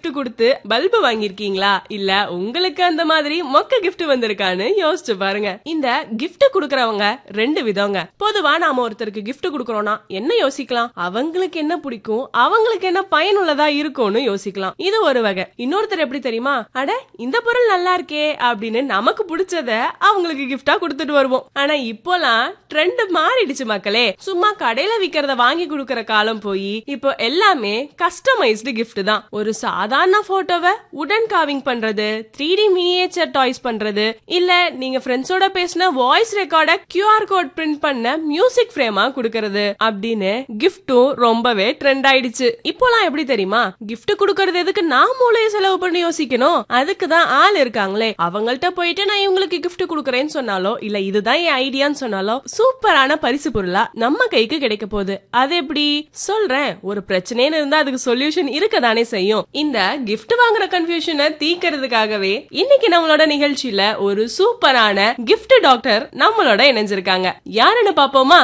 கொடுத்து பல்பு வாங்கியிருக்கீங்களா இல்ல உங்களுக்கு அந்த மாதிரி மொக்க gift வந்திருக்கான்னு யோசிச்சு பாருங்க இந்த gift குடுக்கறவங்க ரெண்டு விதங்க பொதுவா நாம ஒருத்தருக்கு gift குடுக்கறோம்னா என்ன யோசிக்கலாம் அவங்களுக்கு என்ன பிடிக்கும் அவங்களுக்கு என்ன பயனுள்ளதா இருக்கும்னு யோசிக்கலாம் இது ஒரு வகை இன்னொருத்தர் எப்படி தெரியுமா அட இந்த பொருள் நல்லா இருக்கே அப்படின்னு நமக்கு பிடிச்சத அவங்களுக்கு gift-ஆ கொடுத்துட்டு வருவோம் ஆனா இப்போலாம் ட்ரெண்ட் மாறிடுச்சு மக்களே சும்மா கடையில விக்கிறத வாங்கி கொடுக்கற காலம் போய் இப்போ எல்லாமே கஸ்டமைஸ்டு gift தான் ஒரு சாதாரண போட்டோவை உடன் காவிங் பண்றது த்ரீ டி மினியேச்சர் டாய்ஸ் பண்றது இல்ல நீங்க ஃப்ரெண்ட்ஸோட பேசின voice record QR code print பண்ண மியூசிக் ஃப்ரேமா கொடுக்கறது அப்படின்னு கிஃப்டும் ரொம்பவே ட்ரெண்ட் ஆயிடுச்சு இப்போலாம் எப்படி தெரியுமா gift கொடுக்கறது எதுக்கு நான் மூளைய செலவு பண்ணி யோசிக்கணும் அதுக்கு தான் ஆள் இருக்காங்களே அவங்கள்ட்ட போயிட்டு நான் இவங்களுக்கு gift கொடுக்கறேன்னு சொன்னாலோ இல்ல இதுதான் என் ஐடியான்னு சொன்னாலோ சூப்பரான பரிசு பொருளா நம்ம கைக்கு கிடைக்க போகுது அது எப்படி சொல்றேன் ஒரு பிரச்சனைன்னு இருந்தா அதுக்கு சொல்யூஷன் இருக்க தானே செய்யும் இந்த gift வாங்குற கன்ஃபியூஷனை தீக்கிறதுக்காகவே இன்னைக்கு நம்மளோட நிகழ்ச்சியில ஒரு சூப்பரான gift டாக்டர் நம்மளோட இணைஞ்சிருக்காங்க யாருன்னு பாப்போமா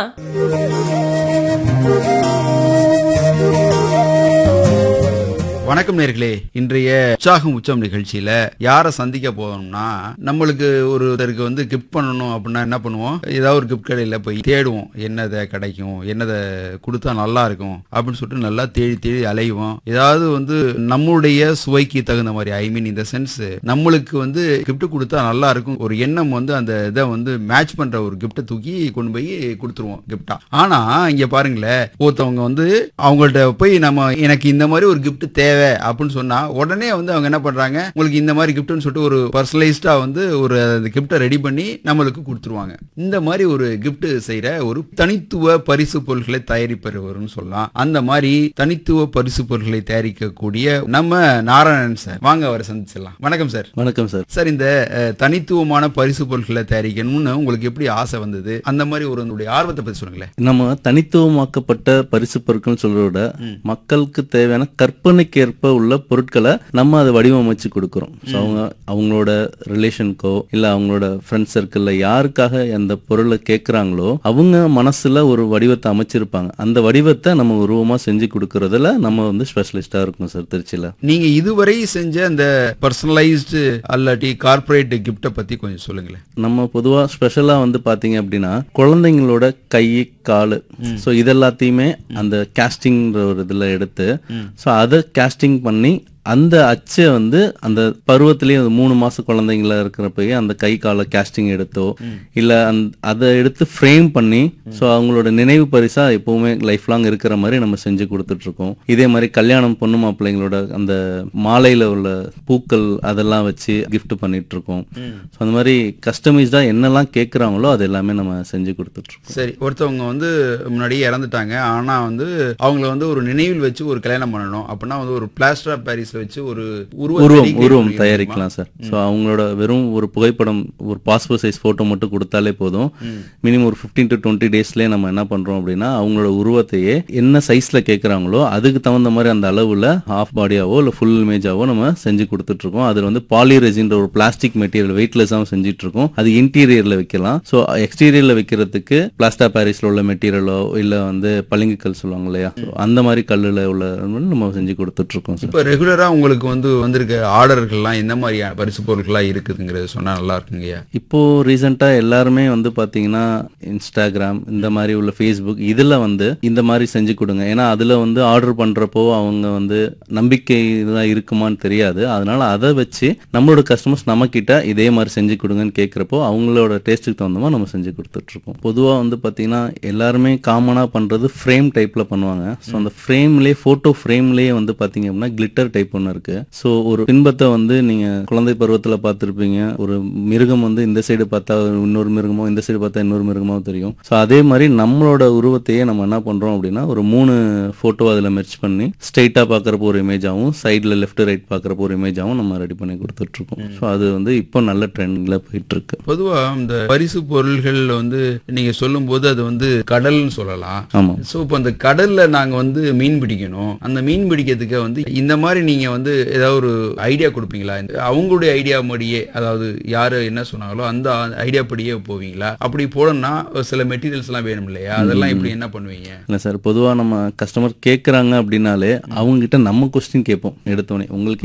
வணக்கம் நேர்களே இன்றைய உற்சாகம் உச்சம் நிகழ்ச்சியில யாரை சந்திக்க போறோம்னா நம்மளுக்கு ஒருத்தருக்கு வந்து கிஃப்ட் பண்ணணும் அப்படின்னா என்ன பண்ணுவோம் ஏதாவது ஒரு கிஃப்ட் கடையில போய் தேடுவோம் என்னதை கிடைக்கும் என்னதை கொடுத்தா நல்லா இருக்கும் அப்படின்னு சொல்லிட்டு நல்லா தேடி தேடி அலைவோம் ஏதாவது வந்து நம்மளுடைய சுவைக்கு தகுந்த மாதிரி ஐ மீன் இந்த சென்ஸ் நம்மளுக்கு வந்து கிஃப்ட் கொடுத்தா நல்லா இருக்கும் ஒரு எண்ணம் வந்து அந்த இதை வந்து மேட்ச் பண்ற ஒரு கிஃப்ட்டை தூக்கி கொண்டு போய் கொடுத்துருவோம் கிஃப்டா ஆனா இங்க பாருங்களேன் ஒருத்தவங்க வந்து அவங்கள்ட்ட போய் நம்ம எனக்கு இந்த மாதிரி ஒரு gift தேவை அப்படின்னு சொன்னா உடனே வந்து அவங்க என்ன பண்றாங்க உங்களுக்கு இந்த மாதிரி கிஃப்ட்னு சொல்லிட்டு ஒரு பர்சனலைஸ்டா வந்து ஒரு அந்த கிஃப்ட்டை ரெடி பண்ணி நம்மளுக்கு கொடுத்துருவாங்க இந்த மாதிரி ஒரு gift செய்யற ஒரு தனித்துவ பரிசு பொருட்களை தயாரிப்பவர்னு சொல்லலாம் அந்த மாதிரி தனித்துவ பரிசு பொருட்களை தயாரிக்கக்கூடிய நம்ம நாராயணன் சார் வாங்க அவரை சந்திச்சிடலாம் வணக்கம் சார் வணக்கம் சார் சார் இந்த அஹ், தனித்துவமான பரிசு பொருட்களை தயாரிக்கணும்னு உங்களுக்கு எப்படி ஆசை வந்தது அந்த மாதிரி ஒரு உங்களுடைய ஆர்வத்தை பத்தி சொல்லுங்களேன் நம்ம தனித்துவமாக்கப்பட்ட பரிசு பொருட்கள் சொல்றத விட மக்களுக்கு தேவையான கற்பனைக்கேற்ப உள்ள பொருட்களை நம்ம அதை வடிவமைச்சு கொடுக்குறோம் ஸோ அவங்க அவங்களோட ரிலேஷனுக்கோ இல்ல அவங்களோட ஃப்ரெண்ட் சர்க்கிள்ல யாருக்காக அந்த பொருளை கேட்குறாங்களோ அவங்க மனசுல ஒரு வடிவத்தை அமைச்சிருப்பாங்க அந்த வடிவத்தை நம்ம உருவமா செஞ்சு கொடுக்கறதுல நம்ம வந்து ஸ்பெஷலிஸ்டா இருக்கோம் சார் திருச்சியில நீங்க இதுவரை செஞ்ச அந்த பர்சனலைஸ்டு அல்லாட்டி கார்ப்பரேட் கிஃப்ட்டை பத்தி கொஞ்சம் சொல்லுங்களேன் நம்ம பொதுவா ஸ்பெஷலா வந்து பாத்தீங்க அப்படின்னா குழந்தைங்களோட கை காலு ஸோ இதெல்லாத்தையுமே அந்த கேஸ்டிங்ன்ற ஒரு இதுல எடுத்து ஸோ அதை கேஸ்டிங் பண்ணி அந்த அச்சை வந்து அந்த பருவத்திலேயே அந்த மூணு மாச குழந்தைங்கள இருக்கிறப்பயே அந்த கை காலை கேஸ்டிங் எடுத்தோ இல்ல அந்த அதை எடுத்து ஃப்ரேம் பண்ணி ஸோ அவங்களோட நினைவு பரிசா எப்பவுமே லைஃப் லாங் இருக்கிற மாதிரி நம்ம செஞ்சு கொடுத்துட்டு இருக்கோம் இதே மாதிரி கல்யாணம் பொண்ணு மாப்பிள்ளைங்களோட அந்த மாலையில உள்ள பூக்கள் அதெல்லாம் வச்சு gift பண்ணிட்டு இருக்கோம் ஸோ அந்த மாதிரி கஸ்டமைஸ்டா என்னெல்லாம் கேட்குறாங்களோ அது எல்லாமே நம்ம செஞ்சு கொடுத்துட்டு இருக்கோம் சரி ஒருத்தவங்க வந்து முன்னாடியே இறந்துட்டாங்க ஆனா வந்து அவங்கள வந்து ஒரு நினைவில் வச்சு ஒரு கல்யாணம் பண்ணணும் அப்படின்னா வந்து ஒரு பிளாஸ்டர் ஆஃப் பாரிஸ்ல வச்சு ஒரு உருவம் உருவம் create உருவம் பண்ண தயாரிக்கலாம் சார் ஸோ அவங்களோட வெறும் ஒரு புகைப்படம் ஒரு பாஸ்போர்ட் சைஸ் போட்டோ மட்டும் கொடுத்தாலே போதும் மினிமம் ஒரு ஃபிஃப்டீன் டு டுவெண்ட்டி டேஸ்லேயே நம்ம என்ன பண்றோம் அப்படின்னா அவங்களோட உருவத்தையே என்ன சைஸ்ல கேட்குறாங்களோ அதுக்கு தகுந்த மாதிரி அந்த அளவுல ஹாஃப் பாடியாவோ இல்லை ஃபுல் இமேஜாவோ நம்ம செஞ்சு கொடுத்துட்டு இருக்கோம் அதில் வந்து பாலிரெசின்ற ஒரு பிளாஸ்டிக் மெட்டீரியல் வெயிட்லெஸ்ஸாக செஞ்சுட்டு இருக்கோம் அது இன்டீரியர்ல வைக்கலாம் ஸோ எக்ஸ்டீரியர்ல வைக்கிறதுக்கு பிளாஸ்டா பாரிஸ்ல உள்ள மெட்டீரியலோ இல்லை வந்து பளிங்கு கல் சொல்லுவாங்க இல்லையா So அந்த மாதிரி கல்லில் உள்ள நம்ம செஞ்சு கொடுத்துட்டு இருக்கோம் சார் இப்ப ரெகுலரா உங்களுக்கு வந்து வந்திருக்க ஆர்டர்கள்லாம் எந்த மாதிரி பரிசு பொருட்களா இருக்குதுங்கிறத சொன்னா நல்லா இருக்குங்கய்யா இப்போ ரீசெண்டா எல்லாருமே வந்து பாத்தீங்கன்னா இன்ஸ்டாகிராம் இந்த மாதிரி உள்ள ஃபேஸ்புக் இதுல வந்து இந்த மாதிரி செஞ்சு கொடுங்க ஏன்னா அதுல வந்து ஆர்டர் பண்றப்போ அவங்க வந்து நம்பிக்கை தான் இருக்குமான்னு தெரியாது அதனால அதை வச்சு நம்மளோட கஸ்டமர்ஸ் நம்ம கிட்ட இதே மாதிரி செஞ்சு கொடுங்கன்னு கேட்குறப்போ அவங்களோட டேஸ்ட்டுக்கு தகுந்த மாதிரி நம்ம செஞ்சு கொடுத்துட்டு இருக்கோம் பொதுவா வந்து பாத்தீங்கன்னா எல்லாருமே காமனா பண்றது ஃப்ரேம் டைப்ல பண்ணுவாங்க ஸோ அந்த ஃப்ரேம்லேயே போட்டோ ஃப்ரேம்லேயே வந்து பாத்தீங்க அப்படின்னா கிளிட்டர் டைப் ஒன்று இருக்கு ஸோ ஒரு பின்பத்தை வந்து நீங்க குழந்தை பருவத்துல பார்த்திருப்பீங்க ஒரு மிருகம் வந்து இந்த சைடு பார்த்தா இன்னொரு மிருகமோ இந்த சைடு பார்த்தா இன்னொரு மிருகமோ தெரியும் ஸோ அதே மாதிரி நம்மளோட உருவத்தையே நம்ம என்ன பண்றோம் அப்படின்னா ஒரு மூணு போட்டோ அதுல மெர்ச் பண்ணி ஸ்ட்ரைட்டா பார்க்கறப்போ ஒரு இமேஜாவும் சைடுல லெஃப்ட் ரைட் பார்க்கறப்போ ஒரு இமேஜாவும் நம்ம ரெடி பண்ணி கொடுத்துட்டு இருக்கோம் ஸோ அது வந்து இப்போ நல்ல ட்ரெண்ட்ல போயிட்டு இருக்கு பொதுவா இந்த பரிசு பொருள்கள் வந்து நீங்க சொல்லும்போது அது வந்து கடல்னு சொல்லலாம் ஆமா சோ இப்போ அந்த கடல்ல நாங்க வந்து மீன் பிடிக்கணும் அந்த மீன் பிடிக்கிறதுக்கு வந்து இந்த மாதிரி நீங்க வந்து ஏதாவது ஒரு ஐடியா கொடுப்பீங்களா இந்த அவங்களுடைய ஐடியா படியே அதாவது யாரு என்ன சொன்னாங்களோ அந்த ஐடியா படியே போவீங்களா அப்படி போடணும்னா ஒரு சில மெட்டீரியல்ஸ் எல்லாம் வேணும் இல்லையா அதெல்லாம் இப்படி என்ன பண்ணுவீங்க இல்லை சார் பொதுவாக நம்ம கஸ்டமர் கேட்குறாங்க அப்படின்னாலே அவங்க கிட்ட நம்ம கொஸ்டின் கேட்போம் எடுத்தோடனே உங்களுக்கு